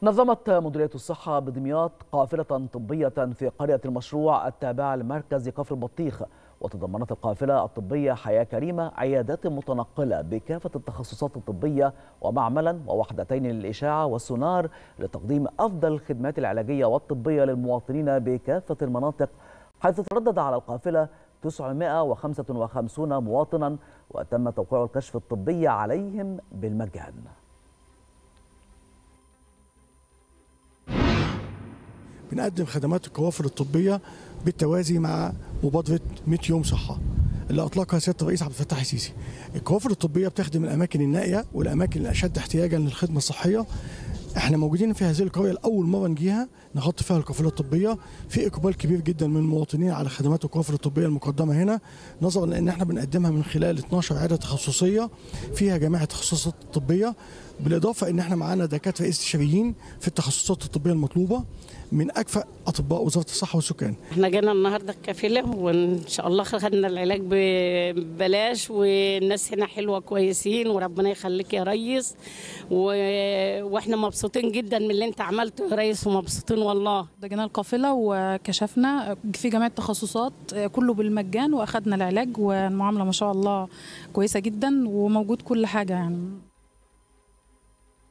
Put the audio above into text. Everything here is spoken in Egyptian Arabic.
نظمت مديرية الصحة بدمياط قافلة طبية في قرية المشروع التابعة لمركز كفر البطيخ وتضمنت القافلة الطبية حياة كريمة عيادات متنقلة بكافة التخصصات الطبية ومعملا ووحدتين للإشاعة والسونار لتقديم أفضل الخدمات العلاجية والطبية للمواطنين بكافة المناطق حيث تردد على القافلة 955 مواطنا وتم توقيع الكشف الطبي عليهم بالمجان بنقدم خدمات الكوافر الطبيه بالتوازي مع مبادره 100 يوم صحه اللي اطلقها سياده الرئيس عبد الفتاح السيسي. الكوافر الطبيه بتخدم الاماكن النائيه والاماكن الاشد احتياجا للخدمه الصحيه. احنا موجودين في هذه القريه لاول مره نجيها نغطي فيها القافله الطبيه في اقبال كبير جدا من المواطنين على خدمات الكوافر الطبيه المقدمه هنا نظرا لان احنا بنقدمها من خلال 12 عياده تخصصيه فيها جميع التخصصات الطبيه بالاضافه ان احنا معانا دكاتره استشاريين في التخصصات الطبيه المطلوبه من اكفأ اطباء وزاره الصحه والسكان. احنا جينا النهارده الكفيله وان شاء الله خدنا العلاج ببلاش والناس هنا حلوه كويسين وربنا يخليك يا ريس و... واحنا مبسوطين جدا من اللي انت عملته يا ريس ومبسوطين والله. ده جينا القافله وكشفنا في جميع التخصصات كله بالمجان واخدنا العلاج والمعامله ما شاء الله كويسه جدا وموجود كل حاجه يعني